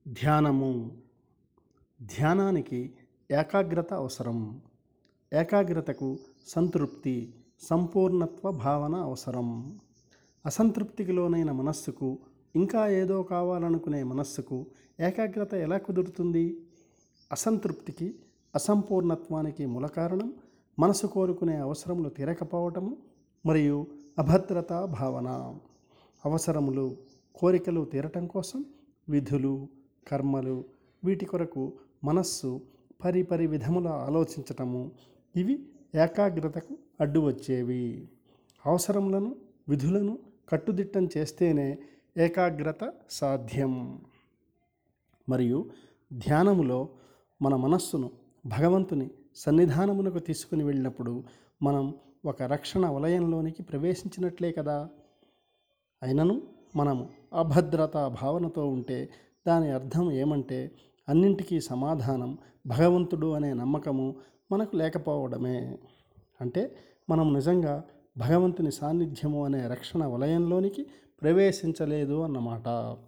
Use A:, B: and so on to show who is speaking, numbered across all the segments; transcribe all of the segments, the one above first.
A: ధ్యానము ధ్యానానికి ఏకాగ్రత అవసరం ఏకాగ్రతకు సంతృప్తి సంపూర్ణత్వ భావన అవసరం అసంతృప్తికి లోనైన మనస్సుకు ఇంకా ఏదో కావాలనుకునే మనస్సుకు ఏకాగ్రత ఎలా కుదురుతుంది అసంతృప్తికి అసంపూర్ణత్వానికి మూల కారణం మనసు కోరుకునే అవసరములు తీరకపోవటము మరియు అభద్రతా భావన అవసరములు కోరికలు తీరటం కోసం విధులు కర్మలు వీటి కొరకు మనస్సు పరిపరి విధముల ఆలోచించటము ఇవి ఏకాగ్రతకు అడ్డు వచ్చేవి అవసరములను విధులను కట్టుదిట్టం చేస్తేనే ఏకాగ్రత సాధ్యం మరియు ధ్యానములో మన మనస్సును భగవంతుని సన్నిధానమునకు తీసుకుని వెళ్ళినప్పుడు మనం ఒక రక్షణ వలయంలోనికి ప్రవేశించినట్లే కదా అయినను మనము అభద్రతా భావనతో ఉంటే దాని అర్థం ఏమంటే అన్నింటికీ సమాధానం భగవంతుడు అనే నమ్మకము మనకు లేకపోవడమే అంటే మనం నిజంగా భగవంతుని సాన్నిధ్యము అనే రక్షణ వలయంలోనికి ప్రవేశించలేదు అన్నమాట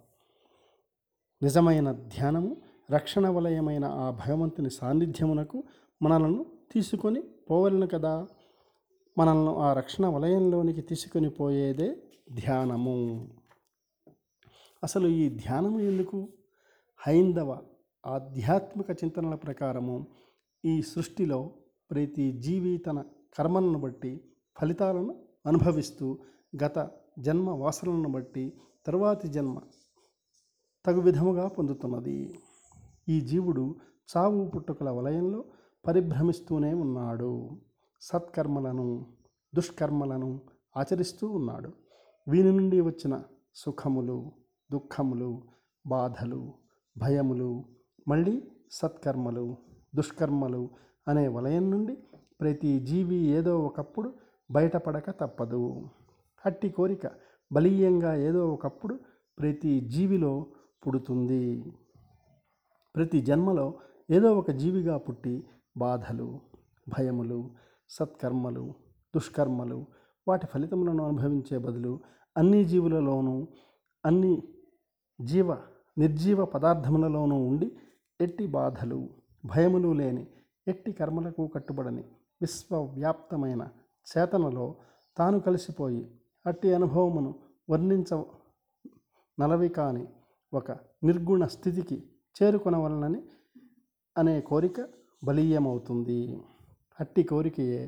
A: నిజమైన ధ్యానము రక్షణ వలయమైన ఆ భగవంతుని సాన్నిధ్యమునకు మనలను తీసుకొని పోవలను కదా మనల్ని ఆ రక్షణ వలయంలోనికి తీసుకొని పోయేదే ధ్యానము అసలు ఈ ధ్యానము ఎందుకు హైందవ ఆధ్యాత్మిక చింతనల ప్రకారము ఈ సృష్టిలో ప్రతి జీవి తన కర్మలను బట్టి ఫలితాలను అనుభవిస్తూ గత జన్మ వాసనలను బట్టి తరువాతి జన్మ తగు విధముగా పొందుతున్నది ఈ జీవుడు చావు పుట్టుకల వలయంలో పరిభ్రమిస్తూనే ఉన్నాడు సత్కర్మలను దుష్కర్మలను ఆచరిస్తూ ఉన్నాడు వీని నుండి వచ్చిన సుఖములు దుఃఖములు బాధలు భయములు మళ్ళీ సత్కర్మలు దుష్కర్మలు అనే వలయం నుండి ప్రతి జీవి ఏదో ఒకప్పుడు బయటపడక తప్పదు అట్టి కోరిక బలీయంగా ఏదో ఒకప్పుడు ప్రతి జీవిలో పుడుతుంది ప్రతి జన్మలో ఏదో ఒక జీవిగా పుట్టి బాధలు భయములు సత్కర్మలు దుష్కర్మలు వాటి ఫలితములను అనుభవించే బదులు అన్ని జీవులలోనూ అన్ని జీవ నిర్జీవ పదార్థములలోనూ ఉండి ఎట్టి బాధలు భయములు లేని ఎట్టి కర్మలకు కట్టుబడని విశ్వవ్యాప్తమైన చేతనలో తాను కలిసిపోయి అట్టి అనుభవమును వర్ణించ నలవి కాని ఒక నిర్గుణ స్థితికి చేరుకొనవలనని అనే కోరిక బలీయమవుతుంది అట్టి కోరికయే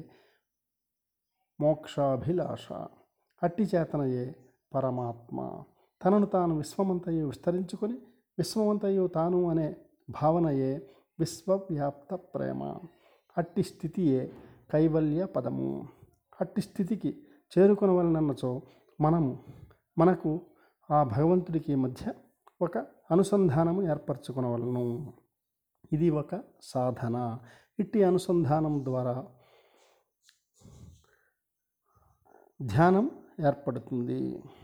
A: మోక్షాభిలాష అట్టి చేతనయే పరమాత్మ తనను తాను విశ్వమంతయు విస్తరించుకొని విశ్వమంతయు తాను అనే భావనయే విశ్వవ్యాప్త ప్రేమ అట్టి స్థితియే కైవల్య పదము అట్టి స్థితికి చేరుకొనవలనన్నచో మనము మనకు ఆ భగవంతుడికి మధ్య ఒక అనుసంధానము ఏర్పరచుకునవలను ఇది ఒక సాధన ఇట్టి అనుసంధానం ద్వారా ధ్యానం ఏర్పడుతుంది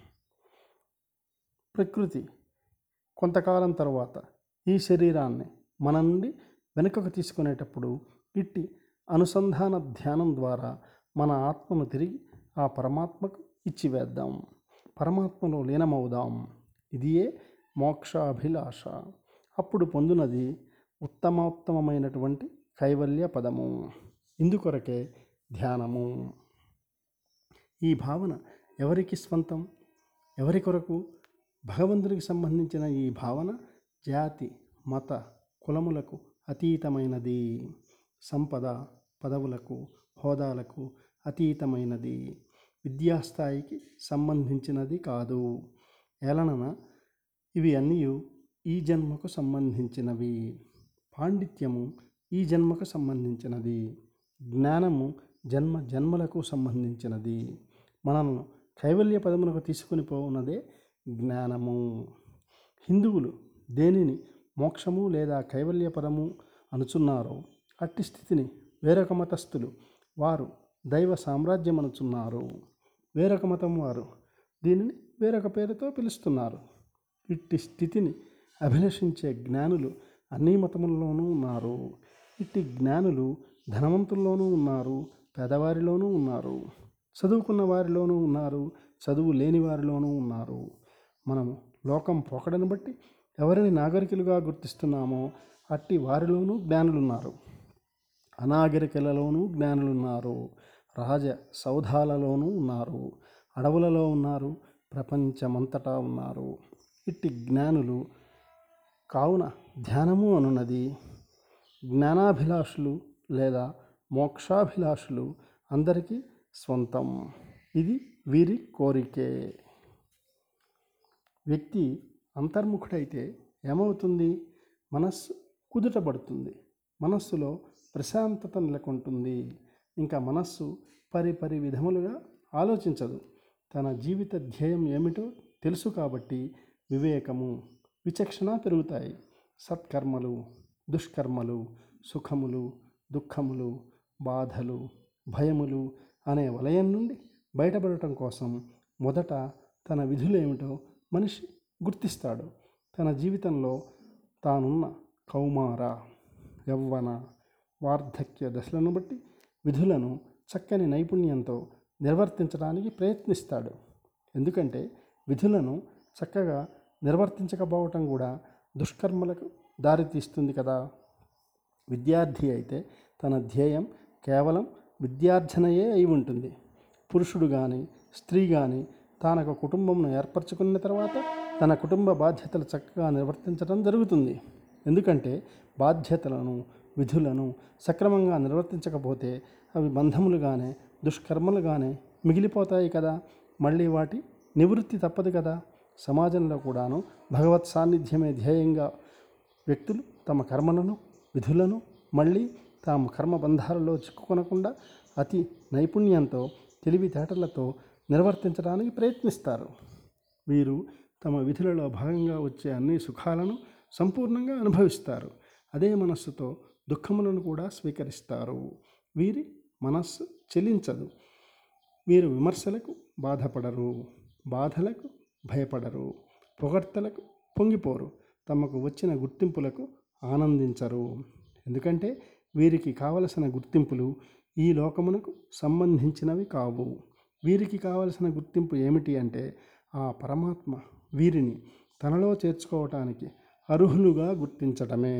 A: ప్రకృతి కొంతకాలం తర్వాత ఈ శరీరాన్ని మన నుండి వెనుకకు తీసుకునేటప్పుడు ఇట్టి అనుసంధాన ధ్యానం ద్వారా మన ఆత్మను తిరిగి ఆ పరమాత్మకు ఇచ్చివేద్దాం పరమాత్మలో లీనమవుదాం ఇదియే మోక్షాభిలాష అప్పుడు పొందునది ఉత్తమోత్తమమైనటువంటి కైవల్య పదము ఇందుకొరకే ధ్యానము ఈ భావన ఎవరికి స్వంతం ఎవరి కొరకు భగవంతునికి సంబంధించిన ఈ భావన జాతి మత కులములకు అతీతమైనది సంపద పదవులకు హోదాలకు అతీతమైనది విద్యాస్థాయికి సంబంధించినది కాదు ఏలనన ఇవి అన్నీ ఈ జన్మకు సంబంధించినవి పాండిత్యము ఈ జన్మకు సంబంధించినది జ్ఞానము జన్మ జన్మలకు సంబంధించినది మనల్ని కైవల్య పదమునకు తీసుకుని పోవున్నదే జ్ఞానము హిందువులు దేనిని మోక్షము లేదా కైవల్య పదము అనుచున్నారో అట్టి స్థితిని వేరొక మతస్థులు వారు దైవ సామ్రాజ్యం అనుచున్నారు వేరొక మతం వారు దీనిని వేరొక పేరుతో పిలుస్తున్నారు ఇట్టి స్థితిని అభిలషించే జ్ఞానులు అన్ని మతముల్లోనూ ఉన్నారు ఇట్టి జ్ఞానులు ధనవంతుల్లోనూ ఉన్నారు పేదవారిలోనూ ఉన్నారు చదువుకున్న వారిలోనూ ఉన్నారు చదువు లేని వారిలోనూ ఉన్నారు మనము లోకం పోకడను బట్టి ఎవరిని నాగరికులుగా గుర్తిస్తున్నామో అట్టి వారిలోనూ జ్ఞానులున్నారు అనాగరికలలోనూ జ్ఞానులున్నారు రాజ సౌధాలలోనూ ఉన్నారు అడవులలో ఉన్నారు ప్రపంచమంతటా ఉన్నారు ఇట్టి జ్ఞానులు కావున ధ్యానము అనున్నది జ్ఞానాభిలాషులు లేదా మోక్షాభిలాషులు అందరికీ స్వంతం ఇది వీరి కోరికే వ్యక్తి అంతర్ముఖుడైతే ఏమవుతుంది మనస్సు కుదుటపడుతుంది మనస్సులో ప్రశాంతత నెలకొంటుంది ఇంకా మనస్సు పరి పరి విధములుగా ఆలోచించదు తన జీవిత ధ్యేయం ఏమిటో తెలుసు కాబట్టి వివేకము విచక్షణ పెరుగుతాయి సత్కర్మలు దుష్కర్మలు సుఖములు దుఃఖములు బాధలు భయములు అనే వలయం నుండి బయటపడటం కోసం మొదట తన విధులేమిటో మనిషి గుర్తిస్తాడు తన జీవితంలో తానున్న కౌమార యవ్వన వార్ధక్య దశలను బట్టి విధులను చక్కని నైపుణ్యంతో నిర్వర్తించడానికి ప్రయత్నిస్తాడు ఎందుకంటే విధులను చక్కగా నిర్వర్తించకపోవటం కూడా దుష్కర్మలకు దారితీస్తుంది కదా విద్యార్థి అయితే తన ధ్యేయం కేవలం విద్యార్జనయే అయి ఉంటుంది పురుషుడు కానీ స్త్రీ కానీ తానొక కుటుంబంను ఏర్పరచుకున్న తర్వాత తన కుటుంబ బాధ్యతలు చక్కగా నిర్వర్తించడం జరుగుతుంది ఎందుకంటే బాధ్యతలను విధులను సక్రమంగా నిర్వర్తించకపోతే అవి బంధములుగానే దుష్కర్మలుగానే మిగిలిపోతాయి కదా మళ్ళీ వాటి నివృత్తి తప్పదు కదా సమాజంలో కూడాను భగవత్ సాన్నిధ్యమే ధ్యేయంగా వ్యక్తులు తమ కర్మలను విధులను మళ్ళీ తాము కర్మబంధాలలో చిక్కుకొనకుండా అతి నైపుణ్యంతో తెలివితేటలతో నిర్వర్తించడానికి ప్రయత్నిస్తారు వీరు తమ విధులలో భాగంగా వచ్చే అన్ని సుఖాలను సంపూర్ణంగా అనుభవిస్తారు అదే మనస్సుతో దుఃఖములను కూడా స్వీకరిస్తారు వీరి మనస్సు చెలించదు వీరు విమర్శలకు బాధపడరు బాధలకు భయపడరు పొగడ్తలకు పొంగిపోరు తమకు వచ్చిన గుర్తింపులకు ఆనందించరు ఎందుకంటే వీరికి కావలసిన గుర్తింపులు ఈ లోకమునకు సంబంధించినవి కావు వీరికి కావలసిన గుర్తింపు ఏమిటి అంటే ఆ పరమాత్మ వీరిని తనలో చేర్చుకోవటానికి అర్హులుగా గుర్తించటమే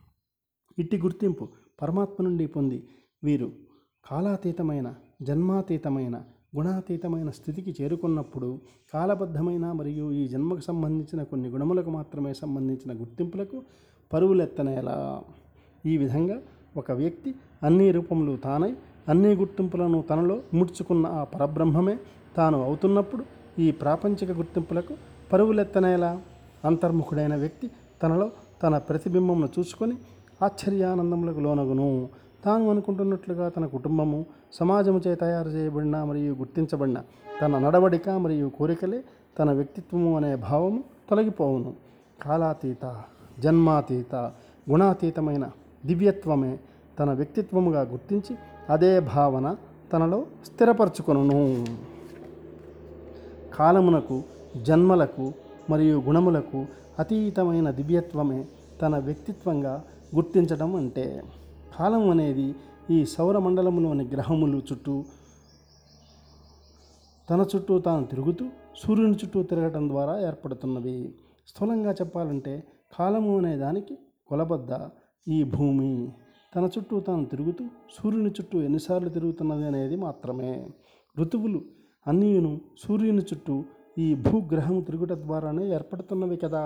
A: ఇట్టి గుర్తింపు పరమాత్మ నుండి పొంది వీరు కాలాతీతమైన జన్మాతీతమైన గుణాతీతమైన స్థితికి చేరుకున్నప్పుడు కాలబద్ధమైన మరియు ఈ జన్మకు సంబంధించిన కొన్ని గుణములకు మాత్రమే సంబంధించిన గుర్తింపులకు పరువులెత్తనేలా ఈ విధంగా ఒక వ్యక్తి అన్ని రూపములు తానై అన్ని గుర్తింపులను తనలో ముడుచుకున్న ఆ పరబ్రహ్మమే తాను అవుతున్నప్పుడు ఈ ప్రాపంచిక గుర్తింపులకు పరువులెత్తనేలా అంతర్ముఖుడైన వ్యక్తి తనలో తన ప్రతిబింబమును చూసుకొని ఆశ్చర్యానందములకు లోనగును తాను అనుకుంటున్నట్లుగా తన కుటుంబము సమాజము చే తయారు చేయబడిన మరియు గుర్తించబడిన తన నడవడిక మరియు కోరికలే తన వ్యక్తిత్వము అనే భావము తొలగిపోవును కాలాతీత జన్మాతీత గుణాతీతమైన దివ్యత్వమే తన వ్యక్తిత్వముగా గుర్తించి అదే భావన తనలో స్థిరపరచుకొనును కాలమునకు జన్మలకు మరియు గుణములకు అతీతమైన దివ్యత్వమే తన వ్యక్తిత్వంగా గుర్తించడం అంటే కాలం అనేది ఈ సౌరమండలంలోని గ్రహములు చుట్టూ తన చుట్టూ తాను తిరుగుతూ సూర్యుని చుట్టూ తిరగటం ద్వారా ఏర్పడుతున్నవి స్థూలంగా చెప్పాలంటే కాలము అనే దానికి కొలబద్ద ఈ భూమి తన చుట్టూ తాను తిరుగుతూ సూర్యుని చుట్టూ ఎన్నిసార్లు తిరుగుతున్నది అనేది మాత్రమే ఋతువులు అన్నీయును సూర్యుని చుట్టూ ఈ భూగ్రహం తిరుగుట ద్వారానే ఏర్పడుతున్నవి కదా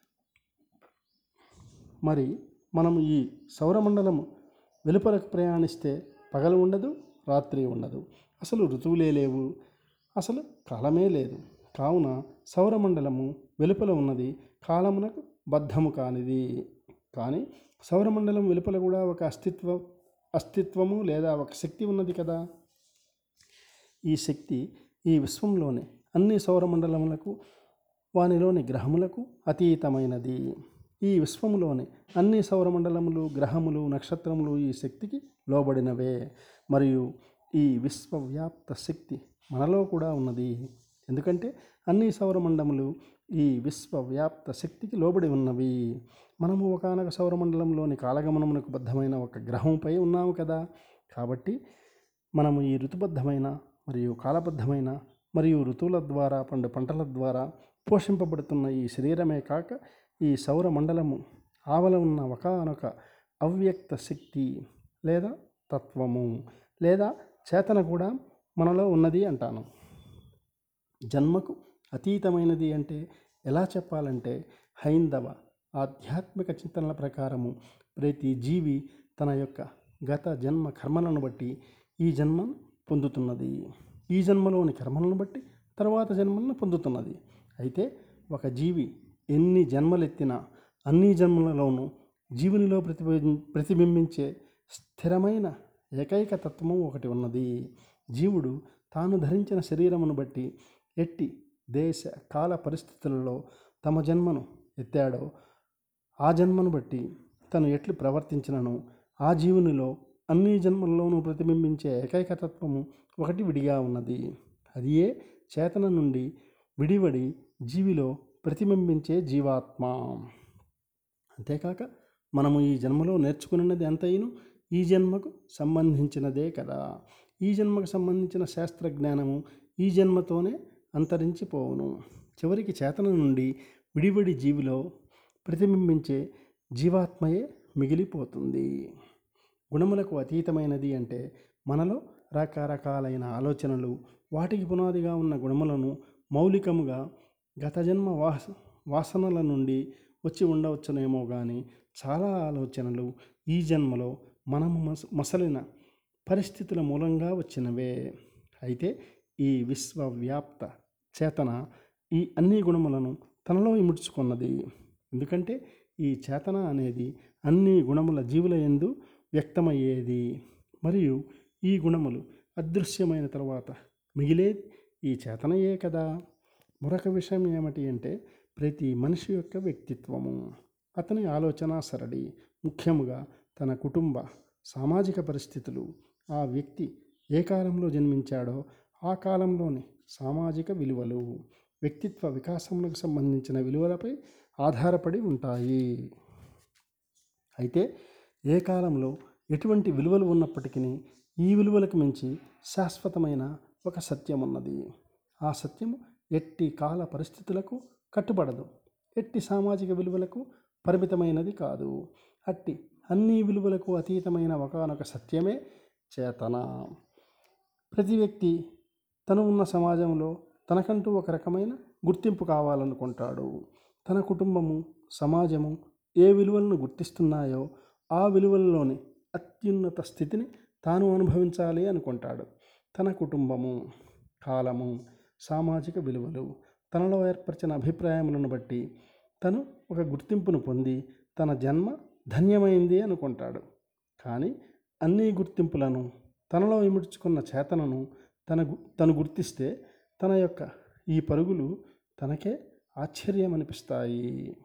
A: మరి మనం ఈ సౌరమండలము వెలుపలకు ప్రయాణిస్తే పగలు ఉండదు రాత్రి ఉండదు అసలు ఋతువులే లేవు అసలు కాలమే లేదు కావున సౌరమండలము వెలుపల ఉన్నది కాలమునకు బద్ధము కానిది కానీ సౌరమండలం వెలుపల కూడా ఒక అస్తిత్వ అస్తిత్వము లేదా ఒక శక్తి ఉన్నది కదా ఈ శక్తి ఈ విశ్వంలోని అన్ని సౌరమండలములకు వానిలోని గ్రహములకు అతీతమైనది ఈ విశ్వములోని అన్ని సౌరమండలములు గ్రహములు నక్షత్రములు ఈ శక్తికి లోబడినవే మరియు ఈ విశ్వవ్యాప్త శక్తి మనలో కూడా ఉన్నది ఎందుకంటే అన్ని సౌరమండములు ఈ విశ్వవ్యాప్త శక్తికి లోబడి ఉన్నవి మనము ఒకనొక సౌరమండలంలోని కాలగమనమునకు బద్ధమైన ఒక గ్రహంపై ఉన్నాము కదా కాబట్టి మనము ఈ ఋతుబద్ధమైన మరియు కాలబద్ధమైన మరియు ఋతువుల ద్వారా పండు పంటల ద్వారా పోషింపబడుతున్న ఈ శరీరమే కాక ఈ సౌర మండలము ఆవల ఉన్న ఒకనొక అవ్యక్త శక్తి లేదా తత్వము లేదా చేతన కూడా మనలో ఉన్నది అంటాను జన్మకు అతీతమైనది అంటే ఎలా చెప్పాలంటే హైందవ ఆధ్యాత్మిక చింతనల ప్రకారము ప్రతి జీవి తన యొక్క గత జన్మ కర్మలను బట్టి ఈ జన్మను పొందుతున్నది ఈ జన్మలోని కర్మలను బట్టి తర్వాత జన్మలను పొందుతున్నది అయితే ఒక జీవి ఎన్ని జన్మలెత్తినా అన్ని జన్మలలోనూ జీవునిలో ప్రతిబి ప్రతిబింబించే స్థిరమైన ఏకైక తత్వము ఒకటి ఉన్నది జీవుడు తాను ధరించిన శరీరమును బట్టి ఎట్టి దేశ కాల పరిస్థితులలో తమ జన్మను ఎత్తాడో ఆ జన్మను బట్టి తను ఎట్లు ప్రవర్తించినను ఆ జీవునిలో అన్ని జన్మల్లోనూ ప్రతిబింబించే ఏకైక తత్వము ఒకటి విడిగా ఉన్నది అది ఏ చేతన నుండి విడివడి జీవిలో ప్రతిబింబించే జీవాత్మ అంతేకాక మనము ఈ జన్మలో నేర్చుకున్నది ఎంతైనా ఈ జన్మకు సంబంధించినదే కదా ఈ జన్మకు సంబంధించిన శాస్త్రజ్ఞానము ఈ జన్మతోనే అంతరించిపోవును చివరికి చేతన నుండి విడివడి జీవిలో ప్రతిబింబించే జీవాత్మయే మిగిలిపోతుంది గుణములకు అతీతమైనది అంటే మనలో రకరకాలైన ఆలోచనలు వాటికి పునాదిగా ఉన్న గుణములను మౌలికముగా గత జన్మ వాస వాసనల నుండి వచ్చి ఉండవచ్చునేమో కానీ చాలా ఆలోచనలు ఈ జన్మలో మనము మస మసలిన పరిస్థితుల మూలంగా వచ్చినవే అయితే ఈ విశ్వవ్యాప్త చేతన ఈ అన్ని గుణములను తనలో ఇముడ్చుకున్నది ఎందుకంటే ఈ చేతన అనేది అన్ని గుణముల జీవుల ఎందు వ్యక్తమయ్యేది మరియు ఈ గుణములు అదృశ్యమైన తర్వాత మిగిలేది ఈ చేతనయే కదా మరొక విషయం ఏమిటి అంటే ప్రతి మనిషి యొక్క వ్యక్తిత్వము అతని ఆలోచన సరళి ముఖ్యముగా తన కుటుంబ సామాజిక పరిస్థితులు ఆ వ్యక్తి ఏ కాలంలో జన్మించాడో ఆ కాలంలోని సామాజిక విలువలు వ్యక్తిత్వ వికాసములకు సంబంధించిన విలువలపై ఆధారపడి ఉంటాయి అయితే ఏ కాలంలో ఎటువంటి విలువలు ఉన్నప్పటికీ ఈ విలువలకు మించి శాశ్వతమైన ఒక సత్యం ఉన్నది ఆ సత్యము ఎట్టి కాల పరిస్థితులకు కట్టుబడదు ఎట్టి సామాజిక విలువలకు పరిమితమైనది కాదు అట్టి అన్ని విలువలకు అతీతమైన ఒకనొక సత్యమే చేతన ప్రతి వ్యక్తి తను ఉన్న సమాజంలో తనకంటూ ఒక రకమైన గుర్తింపు కావాలనుకుంటాడు తన కుటుంబము సమాజము ఏ విలువలను గుర్తిస్తున్నాయో ఆ విలువల్లోని అత్యున్నత స్థితిని తాను అనుభవించాలి అనుకుంటాడు తన కుటుంబము కాలము సామాజిక విలువలు తనలో ఏర్పరిచిన అభిప్రాయములను బట్టి తను ఒక గుర్తింపును పొంది తన జన్మ ధన్యమైంది అనుకుంటాడు కానీ అన్ని గుర్తింపులను తనలో ఇముడ్చుకున్న చేతనను తన గు- తను గుర్తిస్తే తన యొక్క ఈ పరుగులు తనకే ఆశ్చర్యం అనిపిస్తాయి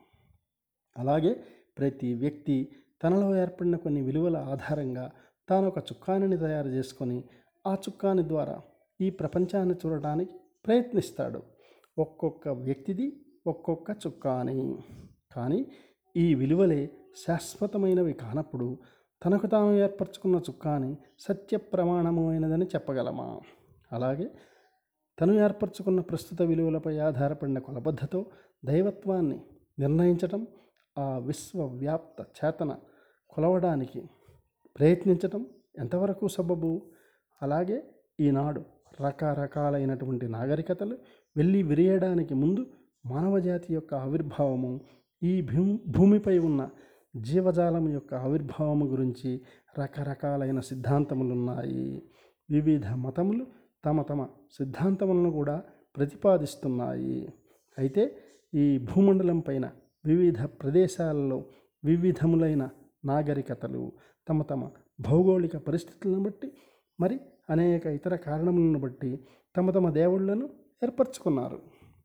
A: అలాగే ప్రతి వ్యక్తి తనలో ఏర్పడిన కొన్ని విలువల ఆధారంగా తాను ఒక చుక్కానిని తయారు చేసుకొని ఆ చుక్కాని ద్వారా ఈ ప్రపంచాన్ని చూడటానికి ప్రయత్నిస్తాడు ఒక్కొక్క వ్యక్తిది ఒక్కొక్క చుక్కాని కానీ ఈ విలువలే శాశ్వతమైనవి కానప్పుడు తనకు తాను ఏర్పరచుకున్న చుక్కాని సత్య ప్రమాణమైనదని చెప్పగలమా అలాగే తను ఏర్పరచుకున్న ప్రస్తుత విలువలపై ఆధారపడిన కొలబద్ధతో దైవత్వాన్ని నిర్ణయించటం ఆ విశ్వవ్యాప్త చేతన కొలవడానికి ప్రయత్నించటం ఎంతవరకు సబబు అలాగే ఈనాడు రకరకాలైనటువంటి నాగరికతలు వెళ్ళి విరియడానికి ముందు మానవజాతి యొక్క ఆవిర్భావము ఈ భూ భూమిపై ఉన్న జీవజాలం యొక్క ఆవిర్భావము గురించి రకరకాలైన సిద్ధాంతములు ఉన్నాయి వివిధ మతములు తమ తమ సిద్ధాంతములను కూడా ప్రతిపాదిస్తున్నాయి అయితే ఈ భూమండలం పైన వివిధ ప్రదేశాలలో వివిధములైన నాగరికతలు తమ తమ భౌగోళిక పరిస్థితులను బట్టి మరి అనేక ఇతర కారణములను బట్టి తమ తమ దేవుళ్ళను ఏర్పరచుకున్నారు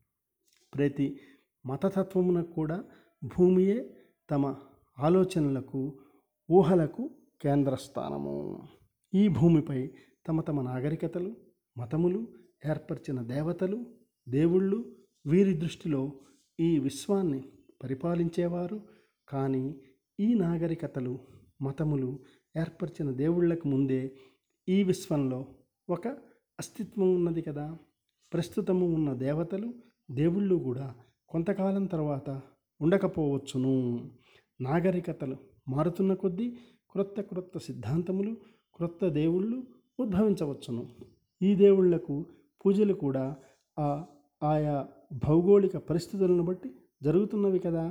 A: ప్రతి మతతత్వమునకు కూడా భూమియే తమ ఆలోచనలకు ఊహలకు కేంద్రస్థానము ఈ భూమిపై తమ తమ నాగరికతలు మతములు ఏర్పరిచిన దేవతలు దేవుళ్ళు వీరి దృష్టిలో ఈ విశ్వాన్ని పరిపాలించేవారు కానీ ఈ నాగరికతలు మతములు ఏర్పరిచిన దేవుళ్ళకు ముందే ఈ విశ్వంలో ఒక అస్తిత్వం ఉన్నది కదా ప్రస్తుతము ఉన్న దేవతలు దేవుళ్ళు కూడా కొంతకాలం తర్వాత ఉండకపోవచ్చును నాగరికతలు మారుతున్న కొద్దీ క్రొత్త క్రొత్త సిద్ధాంతములు క్రొత్త దేవుళ్ళు ఉద్భవించవచ్చును ఈ దేవుళ్లకు పూజలు కూడా ఆ ఆయా భౌగోళిక పరిస్థితులను బట్టి జరుగుతున్నవి కదా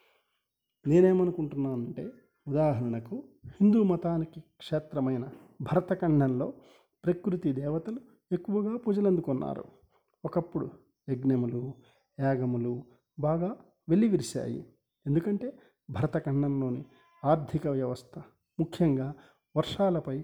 A: నేనేమనుకుంటున్నానంటే ఉదాహరణకు హిందూ మతానికి క్షేత్రమైన భరతఖండంలో ప్రకృతి దేవతలు ఎక్కువగా పూజలు అందుకున్నారు ఒకప్పుడు యజ్ఞములు యాగములు బాగా వెల్లివిరిశాయి ఎందుకంటే భరతఖండంలోని ఆర్థిక వ్యవస్థ ముఖ్యంగా వర్షాలపై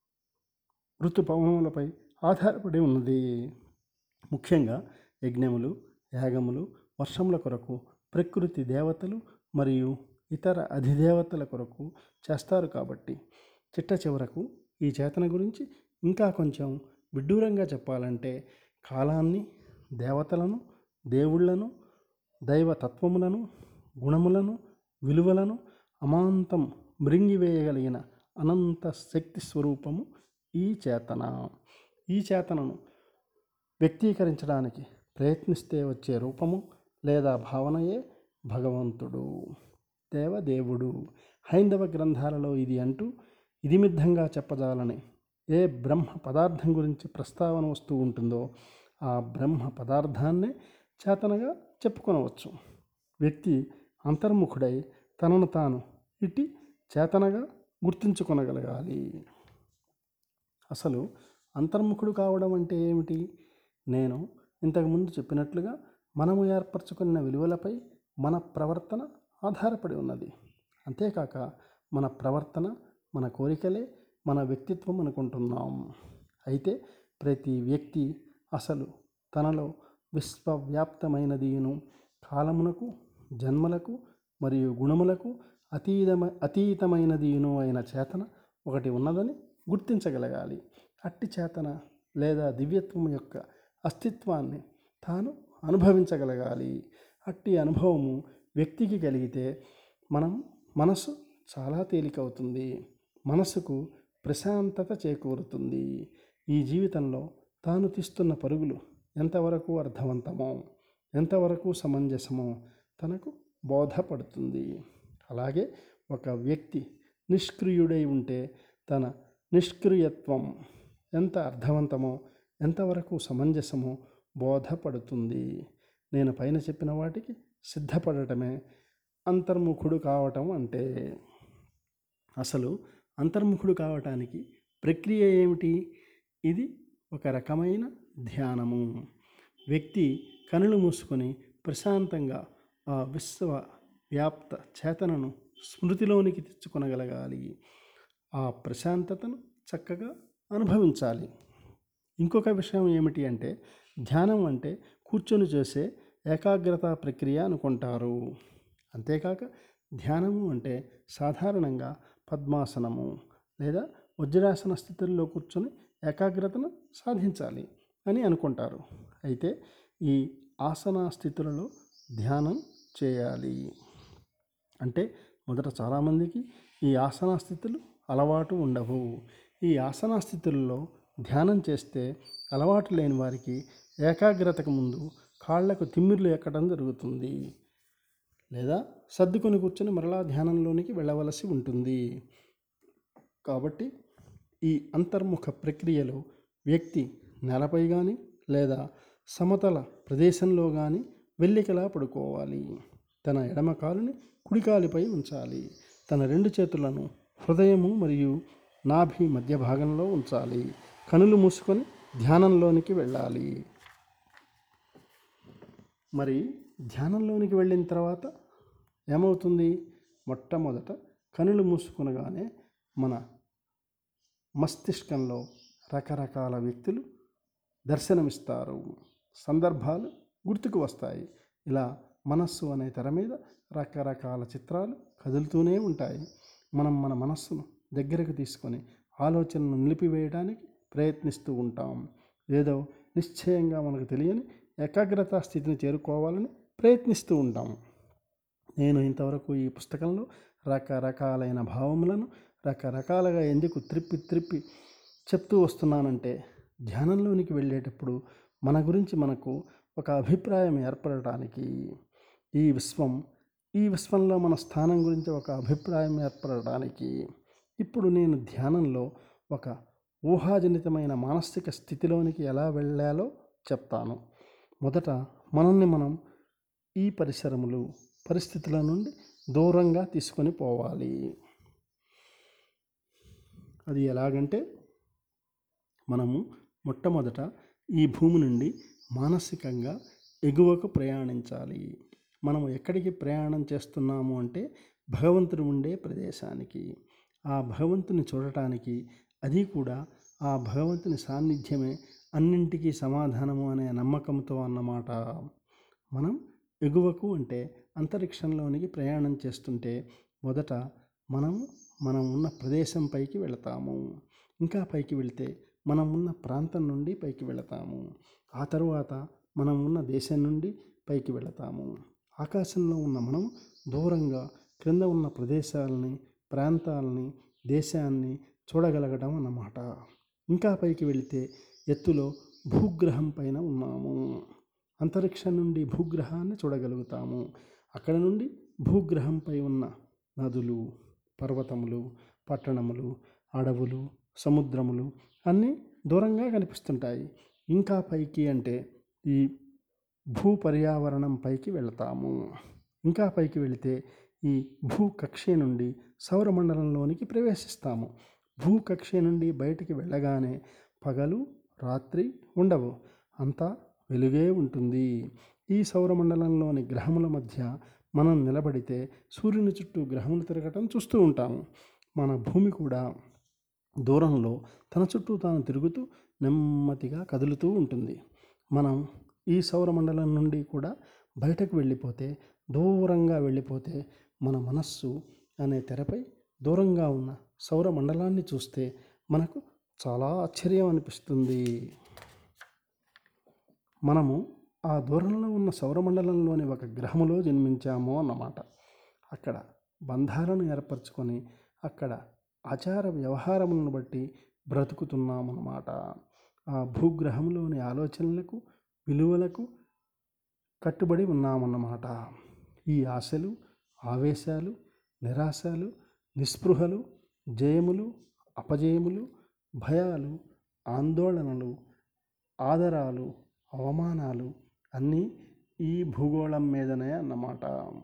A: ఋతుపవనములపై ఆధారపడి ఉన్నది ముఖ్యంగా యజ్ఞములు యాగములు వర్షముల కొరకు ప్రకృతి దేవతలు మరియు ఇతర అధిదేవతల కొరకు చేస్తారు కాబట్టి చిట్ట చివరకు ఈ చేతన గురించి ఇంకా కొంచెం విడ్డూరంగా చెప్పాలంటే కాలాన్ని దేవతలను దేవుళ్లను దైవతత్వములను గుణములను విలువలను అమాంతం మృంగివేయగలిగిన అనంత శక్తి స్వరూపము ఈ చేతన ఈ చేతనను వ్యక్తీకరించడానికి ప్రయత్నిస్తే వచ్చే రూపము లేదా భావనయే భగవంతుడు దేవదేవుడు హైందవ గ్రంథాలలో ఇది అంటూ ఇదిమిద్ధంగా చెప్పజాలని ఏ బ్రహ్మ పదార్థం గురించి ప్రస్తావన వస్తూ ఉంటుందో ఆ బ్రహ్మ పదార్థాన్నే చేతనగా చెప్పుకొనవచ్చు వ్యక్తి అంతర్ముఖుడై తనను తాను ఇట్టి చేతనగా గుర్తించుకొనగలగాలి అసలు అంతర్ముఖుడు కావడం అంటే ఏమిటి నేను ఇంతకుముందు చెప్పినట్లుగా మనము ఏర్పరచుకున్న విలువలపై మన ప్రవర్తన ఆధారపడి ఉన్నది అంతేకాక మన ప్రవర్తన మన కోరికలే మన వ్యక్తిత్వం అనుకుంటున్నాం అయితే ప్రతి వ్యక్తి అసలు తనలో విశ్వవ్యాప్తమైనదిను కాలమునకు జన్మలకు మరియు గుణములకు అతీతమ అతీతమైనదిను అయిన చేతన ఒకటి ఉన్నదని గుర్తించగలగాలి అట్టి చేతన లేదా దివ్యత్వం యొక్క అస్తిత్వాన్ని తాను అనుభవించగలగాలి అట్టి అనుభవము వ్యక్తికి కలిగితే మనం మనసు చాలా తేలికవుతుంది మనసుకు ప్రశాంతత చేకూరుతుంది ఈ జీవితంలో తాను తీస్తున్న పరుగులు ఎంతవరకు అర్థవంతమో ఎంతవరకు సమంజసమో తనకు బోధపడుతుంది అలాగే ఒక వ్యక్తి నిష్క్రియుడై ఉంటే తన నిష్క్రియత్వం ఎంత అర్థవంతమో ఎంతవరకు సమంజసమో బోధపడుతుంది నేను పైన చెప్పిన వాటికి సిద్ధపడటమే అంతర్ముఖుడు కావటం అంటే అసలు అంతర్ముఖుడు కావటానికి ప్రక్రియ ఏమిటి ఇది ఒక రకమైన ధ్యానము వ్యక్తి కనులు మూసుకొని ప్రశాంతంగా ఆ విశ్వ వ్యాప్త చేతనను స్మృతిలోనికి తెచ్చుకొనగలగాలి ఆ ప్రశాంతతను చక్కగా అనుభవించాలి ఇంకొక విషయం ఏమిటి అంటే ధ్యానం అంటే కూర్చొని చేసే ఏకాగ్రత ప్రక్రియ అనుకుంటారు అంతేకాక ధ్యానము అంటే సాధారణంగా పద్మాసనము లేదా వజ్రాసన స్థితుల్లో కూర్చొని ఏకాగ్రతను సాధించాలి అని అనుకుంటారు అయితే ఈ ఆసన స్థితులలో ధ్యానం చేయాలి అంటే మొదట చాలామందికి ఈ ఆసన స్థితులు అలవాటు ఉండవు ఈ ఆసన స్థితుల్లో ధ్యానం చేస్తే అలవాటు లేని వారికి ఏకాగ్రతకు ముందు కాళ్లకు తిమ్మిర్లు ఎక్కడం జరుగుతుంది లేదా సర్దుకొని కూర్చొని మరలా ధ్యానంలోనికి వెళ్ళవలసి ఉంటుంది కాబట్టి ఈ అంతర్ముఖ ప్రక్రియలో వ్యక్తి నేలపై కానీ లేదా సమతల ప్రదేశంలో కానీ వెల్లికలా పడుకోవాలి తన ఎడమ కాలుని కుడికాలిపై ఉంచాలి తన రెండు చేతులను హృదయము మరియు నాభి మధ్య భాగంలో ఉంచాలి కనులు మూసుకొని ధ్యానంలోనికి వెళ్ళాలి మరి ధ్యానంలోనికి వెళ్ళిన తర్వాత ఏమవుతుంది మొట్టమొదట కనులు మూసుకునగానే మన మస్తిష్కంలో రకరకాల వ్యక్తులు దర్శనమిస్తారు సందర్భాలు గుర్తుకు వస్తాయి ఇలా మనస్సు అనే తెర మీద రకరకాల చిత్రాలు కదులుతూనే ఉంటాయి మనం మన మనస్సును దగ్గరకు తీసుకొని ఆలోచనను నిలిపివేయడానికి ప్రయత్నిస్తూ ఉంటాం ఏదో నిశ్చయంగా మనకు తెలియని ఏకాగ్రతా స్థితిని చేరుకోవాలని ప్రయత్నిస్తూ ఉంటాం నేను ఇంతవరకు ఈ పుస్తకంలో రకరకాలైన భావములను రకరకాలుగా ఎందుకు త్రిప్పి త్రిప్పి చెప్తూ వస్తున్నానంటే ధ్యానంలోనికి వెళ్ళేటప్పుడు మన గురించి మనకు ఒక అభిప్రాయం ఏర్పడటానికి ఈ విశ్వం ఈ విశ్వంలో మన స్థానం గురించి ఒక అభిప్రాయం ఏర్పడడానికి ఇప్పుడు నేను ధ్యానంలో ఒక ఊహాజనితమైన మానసిక స్థితిలోనికి ఎలా వెళ్ళాలో చెప్తాను మొదట మనల్ని మనం ఈ పరిసరములు పరిస్థితుల నుండి దూరంగా తీసుకొని పోవాలి అది ఎలాగంటే మనము మొట్టమొదట ఈ భూమి నుండి మానసికంగా ఎగువకు ప్రయాణించాలి మనం ఎక్కడికి ప్రయాణం చేస్తున్నాము అంటే భగవంతుడు ఉండే ప్రదేశానికి ఆ భగవంతుని చూడటానికి అది కూడా ఆ భగవంతుని సాన్నిధ్యమే అన్నింటికీ సమాధానము అనే నమ్మకంతో అన్నమాట మనం ఎగువకు అంటే అంతరిక్షంలోనికి ప్రయాణం చేస్తుంటే మొదట మనం మనం ఉన్న ప్రదేశం పైకి వెళతాము ఇంకా పైకి వెళితే మనం ఉన్న ప్రాంతం నుండి పైకి వెళతాము ఆ తరువాత మనం ఉన్న దేశం నుండి పైకి వెళతాము ఆకాశంలో ఉన్న మనం దూరంగా క్రింద ఉన్న ప్రదేశాలని ప్రాంతాలని దేశాన్ని చూడగలగడం అన్నమాట ఇంకా పైకి వెళితే ఎత్తులో భూగ్రహం పైన ఉన్నాము అంతరిక్షం నుండి భూగ్రహాన్ని చూడగలుగుతాము అక్కడ నుండి భూగ్రహంపై ఉన్న నదులు పర్వతములు పట్టణములు అడవులు సముద్రములు అన్నీ దూరంగా కనిపిస్తుంటాయి ఇంకా పైకి అంటే ఈ భూ పర్యావరణం పైకి వెళతాము ఇంకా పైకి వెళితే ఈ భూ కక్ష నుండి సౌరమండలంలోనికి ప్రవేశిస్తాము భూ కక్ష నుండి బయటికి వెళ్ళగానే పగలు రాత్రి ఉండవు అంతా వెలుగే ఉంటుంది ఈ సౌరమండలంలోని గ్రహముల మధ్య మనం నిలబడితే సూర్యుని చుట్టూ గ్రహములు తిరగటం చూస్తూ ఉంటాము మన భూమి కూడా దూరంలో తన చుట్టూ తాను తిరుగుతూ నెమ్మదిగా కదులుతూ ఉంటుంది మనం ఈ సౌరమండలం నుండి కూడా బయటకు వెళ్ళిపోతే దూరంగా వెళ్ళిపోతే మన మనస్సు అనే తెరపై దూరంగా ఉన్న సౌరమండలాన్ని చూస్తే మనకు చాలా ఆశ్చర్యం అనిపిస్తుంది మనము ఆ దూరంలో ఉన్న సౌరమండలంలోని ఒక గ్రహములో జన్మించాము అన్నమాట అక్కడ బంధాలను ఏర్పరచుకొని అక్కడ ఆచార వ్యవహారములను బట్టి బ్రతుకుతున్నామన్నమాట ఆ భూగ్రహంలోని ఆలోచనలకు విలువలకు కట్టుబడి ఉన్నామన్నమాట ఈ ఆశలు ఆవేశాలు నిరాశలు నిస్పృహలు జయములు అపజయములు భయాలు ఆందోళనలు ఆదరాలు అవమానాలు అన్నీ ఈ భూగోళం మీదనే అన్నమాట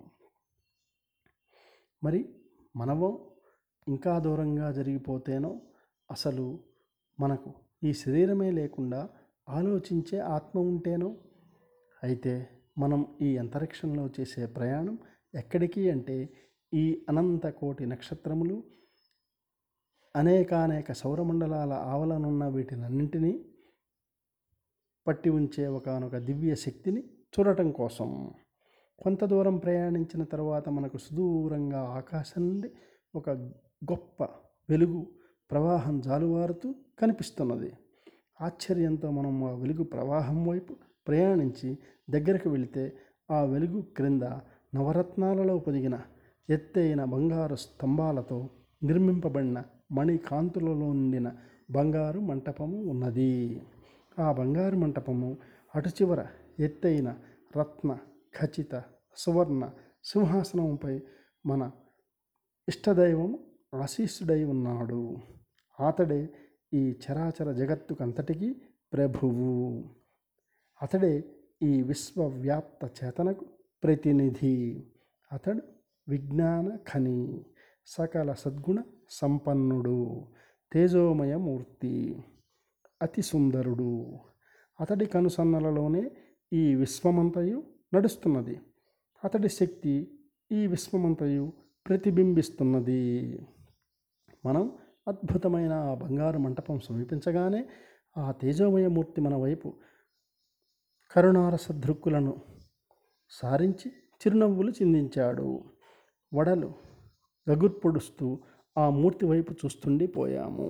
A: మరి మనమో ఇంకా దూరంగా జరిగిపోతేనో అసలు మనకు ఈ శరీరమే లేకుండా ఆలోచించే ఆత్మ ఉంటేనో అయితే మనం ఈ అంతరిక్షంలో చేసే ప్రయాణం ఎక్కడికి అంటే ఈ అనంత కోటి నక్షత్రములు అనేకానేక సౌరమండలాల ఆవలనున్న వీటినన్నింటినీ పట్టి ఉంచే ఒకనొక దివ్య శక్తిని చూడటం కోసం కొంత దూరం ప్రయాణించిన తర్వాత మనకు సుదూరంగా ఆకాశం నుండి ఒక గొప్ప వెలుగు ప్రవాహం జాలువారుతూ కనిపిస్తున్నది ఆశ్చర్యంతో మనం ఆ వెలుగు ప్రవాహం వైపు ప్రయాణించి దగ్గరకు వెళితే ఆ వెలుగు క్రింద నవరత్నాలలో పొదిగిన ఎత్తైన బంగారు స్తంభాలతో నిర్మింపబడిన మణికాంతులలో నిండిన బంగారు మంటపము ఉన్నది ఆ బంగారు మంటపము అటు చివర ఎత్తైన రత్న ఖచ్చిత సువర్ణ సింహాసనంపై మన ఇష్టదైవం ఆశీస్సుడై ఉన్నాడు అతడే ఈ చరాచర జగత్తుకంతటికీ ప్రభువు అతడే ఈ విశ్వవ్యాప్త చేతనకు ప్రతినిధి అతడు విజ్ఞాన ఖని సకల సద్గుణ సంపన్నుడు తేజోమయ మూర్తి అతి సుందరుడు అతడి కనుసన్నలలోనే ఈ విశ్వమంతయు నడుస్తున్నది అతడి శక్తి ఈ విశ్వమంతయు ప్రతిబింబిస్తున్నది మనం అద్భుతమైన ఆ బంగారు మంటపం సమీపించగానే ఆ తేజోమయమూర్తి మన వైపు కరుణారస దృక్కులను సారించి చిరునవ్వులు చిందించాడు వడలు గగుర్పొడుస్తూ ఆ మూర్తి వైపు చూస్తుండిపోయాము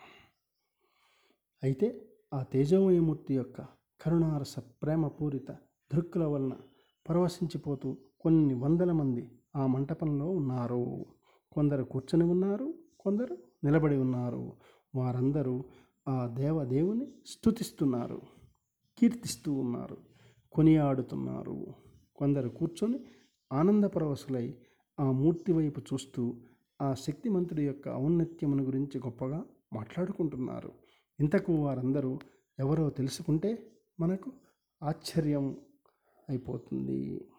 A: అయితే ఆ తేజోమయమూర్తి యొక్క కరుణారస ప్రేమపూరిత దృక్కుల వలన పరవశించిపోతూ కొన్ని వందల మంది ఆ మంటపంలో ఉన్నారు కొందరు కూర్చొని ఉన్నారు కొందరు నిలబడి ఉన్నారు వారందరూ ఆ దేవదేవుని స్తుతిస్తున్నారు కీర్తిస్తూ ఉన్నారు కొనియాడుతున్నారు కొందరు కూర్చొని ఆనందపరవశులై ఆ మూర్తి వైపు చూస్తూ ఆ శక్తిమంతుడి యొక్క ఔన్నత్యమును గురించి గొప్పగా మాట్లాడుకుంటున్నారు ఇంతకు వారందరూ ఎవరో తెలుసుకుంటే మనకు ఆశ్చర్యం అయిపోతుంది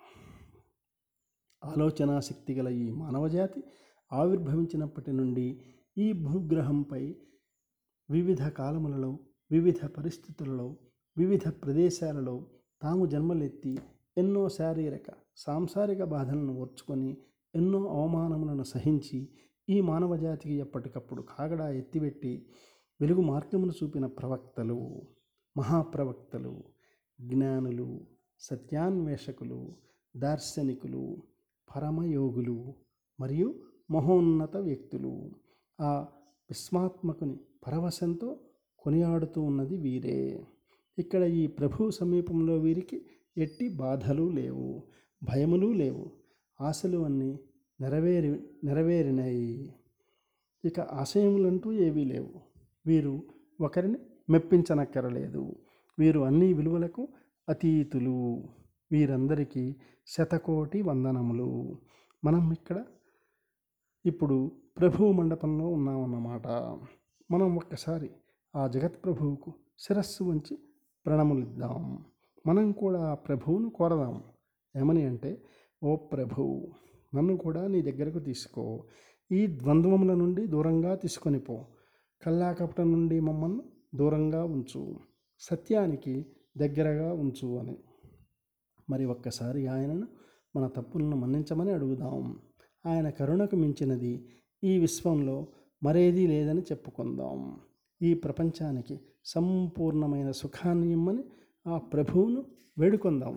A: ఆలోచనా శక్తి గల ఈ మానవజాతి ఆవిర్భవించినప్పటి నుండి ఈ భూగ్రహంపై వివిధ కాలములలో వివిధ పరిస్థితులలో వివిధ ప్రదేశాలలో తాము జన్మలెత్తి ఎన్నో శారీరక సాంసారిక బాధలను ఓర్చుకొని ఎన్నో అవమానములను సహించి ఈ మానవజాతికి ఎప్పటికప్పుడు కాగడా ఎత్తిపెట్టి వెలుగు మార్గమును చూపిన ప్రవక్తలు మహాప్రవక్తలు జ్ఞానులు సత్యాన్వేషకులు దార్శనికులు పరమయోగులు మరియు మహోన్నత వ్యక్తులు ఆ విస్మాత్మకుని పరవశంతో కొనియాడుతూ ఉన్నది వీరే ఇక్కడ ఈ ప్రభు సమీపంలో వీరికి ఎట్టి బాధలు లేవు భయములు లేవు ఆశలు అన్నీ నెరవేరి నెరవేరినాయి ఇక ఆశయములంటూ ఏవీ లేవు వీరు ఒకరిని మెప్పించనక్కరలేదు వీరు అన్ని విలువలకు అతీతులు వీరందరికీ శతకోటి వందనములు మనం ఇక్కడ ఇప్పుడు ప్రభువు మండపంలో ఉన్నామన్నమాట మనం ఒక్కసారి ఆ జగత్ ప్రభువుకు శిరస్సు ఉంచి ప్రణములిద్దాం మనం కూడా ఆ ప్రభువును కోరదాం ఏమని అంటే ఓ ప్రభువు నన్ను కూడా నీ దగ్గరకు తీసుకో ఈ ద్వంద్వముల నుండి దూరంగా తీసుకొని పో కల్లాకపటం నుండి మమ్మల్ని దూరంగా ఉంచు సత్యానికి దగ్గరగా ఉంచు అని మరి ఒక్కసారి ఆయనను మన తప్పులను మన్నించమని అడుగుదాం ఆయన కరుణకు మించినది ఈ విశ్వంలో మరేదీ లేదని చెప్పుకుందాం ఈ ప్రపంచానికి సంపూర్ణమైన సుఖాన్ని ఇమ్మని ఆ ప్రభువును వేడుకొందాం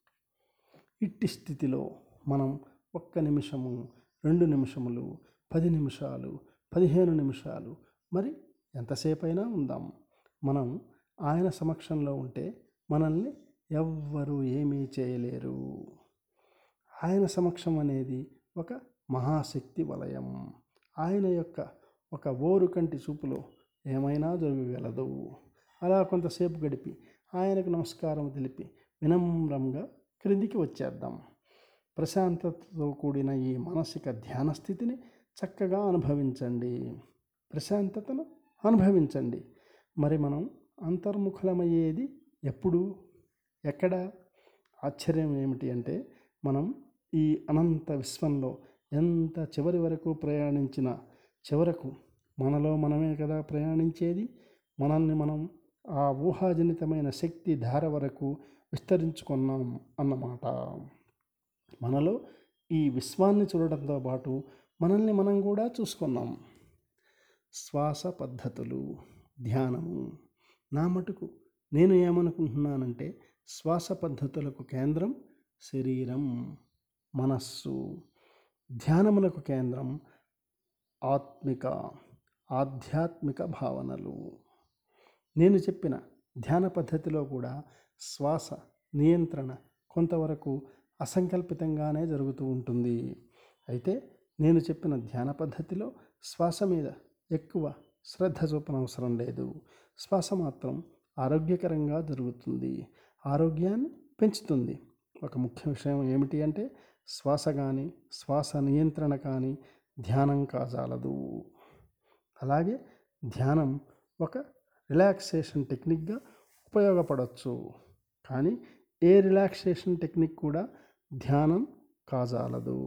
A: ఇట్టి స్థితిలో మనం ఒక్క నిమిషము రెండు నిమిషములు పది నిమిషాలు పదిహేను నిమిషాలు మరి ఎంతసేపైనా ఉందాం మనం ఆయన సమక్షంలో ఉంటే మనల్ని ఎవ్వరూ ఏమీ చేయలేరు ఆయన సమక్షం అనేది ఒక మహాశక్తి వలయం ఆయన యొక్క ఒక ఓరు కంటి చూపులో ఏమైనా జరగగలదు అలా కొంతసేపు గడిపి ఆయనకు నమస్కారం తెలిపి వినమ్రంగా క్రిందికి వచ్చేద్దాం ప్రశాంతతతో కూడిన ఈ మానసిక ధ్యాన స్థితిని చక్కగా అనుభవించండి ప్రశాంతతను అనుభవించండి మరి మనం అంతర్ముఖులమయ్యేది ఎప్పుడు ఎక్కడ ఆశ్చర్యం ఏమిటి అంటే మనం ఈ అనంత విశ్వంలో ఎంత చివరి వరకు ప్రయాణించిన చివరకు మనలో మనమే కదా ప్రయాణించేది మనల్ని మనం ఆ ఊహాజనితమైన శక్తి ధార వరకు విస్తరించుకున్నాం అన్నమాట మనలో ఈ విశ్వాన్ని చూడడంతో పాటు మనల్ని మనం కూడా చూసుకున్నాం శ్వాస పద్ధతులు ధ్యానము నా మటుకు నేను ఏమనుకుంటున్నానంటే శ్వాస పద్ధతులకు కేంద్రం శరీరం మనస్సు ధ్యానములకు కేంద్రం ఆత్మిక ఆధ్యాత్మిక భావనలు నేను చెప్పిన ధ్యాన పద్ధతిలో కూడా శ్వాస నియంత్రణ కొంతవరకు అసంకల్పితంగానే జరుగుతూ ఉంటుంది అయితే నేను చెప్పిన ధ్యాన పద్ధతిలో శ్వాస మీద ఎక్కువ శ్రద్ధ చూపనవసరం లేదు శ్వాస మాత్రం ఆరోగ్యకరంగా జరుగుతుంది ఆరోగ్యాన్ని పెంచుతుంది ఒక ముఖ్య విషయం ఏమిటి అంటే శ్వాస కానీ శ్వాస నియంత్రణ కానీ ధ్యానం కాజాలదు అలాగే ధ్యానం ఒక రిలాక్సేషన్ టెక్నిక్గా ఉపయోగపడవచ్చు కానీ ఏ రిలాక్సేషన్ టెక్నిక్ కూడా ధ్యానం కాజాలదు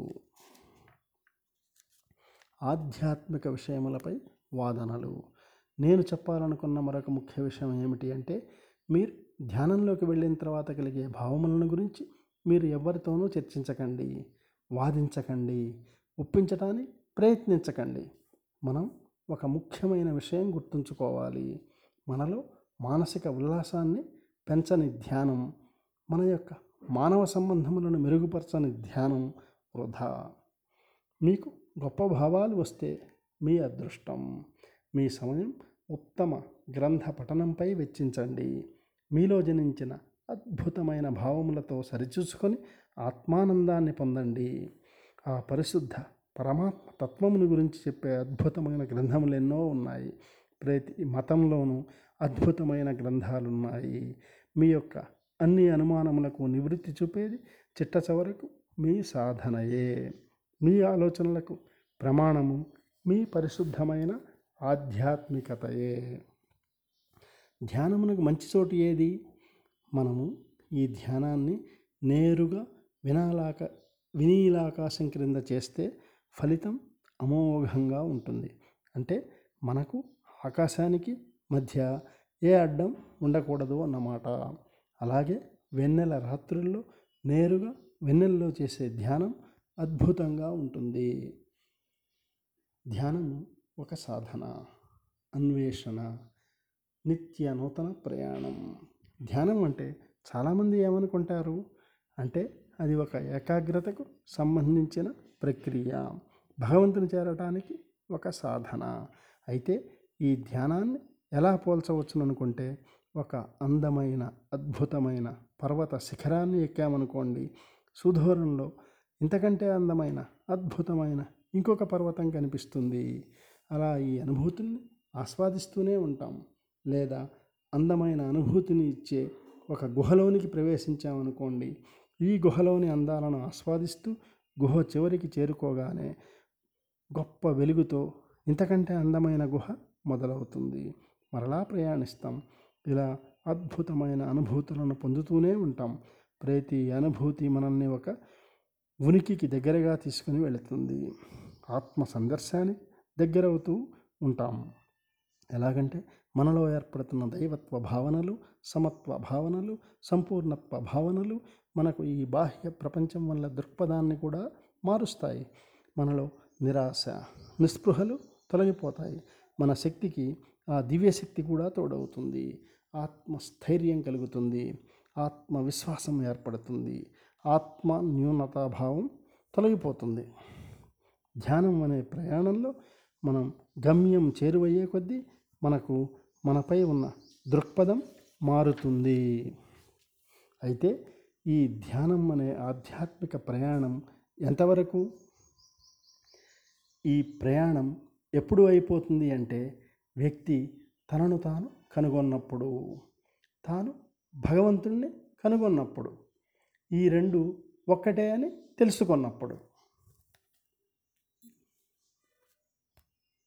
A: ఆధ్యాత్మిక విషయములపై వాదనలు నేను చెప్పాలనుకున్న మరొక ముఖ్య విషయం ఏమిటి అంటే మీరు ధ్యానంలోకి వెళ్ళిన తర్వాత కలిగే భావములను గురించి మీరు ఎవరితోనూ చర్చించకండి వాదించకండి ఒప్పించడానికి ప్రయత్నించకండి మనం ఒక ముఖ్యమైన విషయం గుర్తుంచుకోవాలి మనలో మానసిక ఉల్లాసాన్ని పెంచని ధ్యానం మన యొక్క మానవ సంబంధములను మెరుగుపరచని ధ్యానం వృధా మీకు గొప్ప భావాలు వస్తే మీ అదృష్టం మీ సమయం ఉత్తమ గ్రంథ పఠనంపై వెచ్చించండి మీలో జనించిన అద్భుతమైన భావములతో సరిచూసుకొని ఆత్మానందాన్ని పొందండి ఆ పరిశుద్ధ పరమాత్మ తత్వమును గురించి చెప్పే అద్భుతమైన గ్రంథములు ఎన్నో ఉన్నాయి ప్రతి మతంలోనూ అద్భుతమైన గ్రంథాలు ఉన్నాయి మీ యొక్క అన్ని అనుమానములకు నివృత్తి చూపేది చిట్ట చివరకు మీ సాధనయే మీ ఆలోచనలకు ప్రమాణము మీ పరిశుద్ధమైన ఆధ్యాత్మికతయే ధ్యానమునకు మంచి చోటు ఏది మనము ఈ ధ్యానాన్ని నేరుగా వినాలాక వినీలాకాశం క్రింద చేస్తే ఫలితం అమోఘంగా ఉంటుంది అంటే మనకు ఆకాశానికి మధ్య ఏ అడ్డం ఉండకూడదు అన్నమాట అలాగే వెన్నెల రాత్రుల్లో నేరుగా వెన్నెల్లో చేసే ధ్యానం అద్భుతంగా ఉంటుంది ధ్యానము ఒక సాధన అన్వేషణ నిత్య నూతన ప్రయాణం ధ్యానం అంటే చాలామంది ఏమనుకుంటారు అంటే అది ఒక ఏకాగ్రతకు సంబంధించిన ప్రక్రియ భగవంతుని చేరటానికి ఒక సాధన అయితే ఈ ధ్యానాన్ని ఎలా పోల్చవచ్చును అనుకుంటే ఒక అందమైన అద్భుతమైన పర్వత శిఖరాన్ని ఎక్కామనుకోండి సుదూరంలో ఇంతకంటే అందమైన అద్భుతమైన ఇంకొక పర్వతం కనిపిస్తుంది అలా ఈ అనుభూతిని ఆస్వాదిస్తూనే ఉంటాం లేదా అందమైన అనుభూతిని ఇచ్చే ఒక గుహలోనికి ప్రవేశించామనుకోండి ఈ గుహలోని అందాలను ఆస్వాదిస్తూ గుహ చివరికి చేరుకోగానే గొప్ప వెలుగుతో ఇంతకంటే అందమైన గుహ మొదలవుతుంది మరలా ప్రయాణిస్తాం ఇలా అద్భుతమైన అనుభూతులను పొందుతూనే ఉంటాం ప్రతి అనుభూతి మనల్ని ఒక ఉనికికి దగ్గరగా తీసుకుని వెళుతుంది ఆత్మ సందర్శానికి దగ్గరవుతూ ఉంటాం ఎలాగంటే మనలో ఏర్పడుతున్న దైవత్వ భావనలు సమత్వ భావనలు సంపూర్ణత్వ భావనలు మనకు ఈ బాహ్య ప్రపంచం వల్ల దృక్పథాన్ని కూడా మారుస్తాయి మనలో నిరాశ నిస్పృహలు తొలగిపోతాయి మన శక్తికి ఆ దివ్యశక్తి కూడా తోడవుతుంది ఆత్మస్థైర్యం కలుగుతుంది ఆత్మవిశ్వాసం ఏర్పడుతుంది ఆత్మ న్యూనతాభావం తొలగిపోతుంది ధ్యానం అనే ప్రయాణంలో మనం గమ్యం చేరువయ్యే కొద్దీ మనకు మనపై ఉన్న దృక్పథం మారుతుంది అయితే ఈ ధ్యానం అనే ఆధ్యాత్మిక ప్రయాణం ఎంతవరకు ఈ ప్రయాణం ఎప్పుడు అయిపోతుంది అంటే వ్యక్తి తనను తాను కనుగొన్నప్పుడు తాను భగవంతుణ్ణి కనుగొన్నప్పుడు ఈ రెండు ఒక్కటే అని తెలుసుకున్నప్పుడు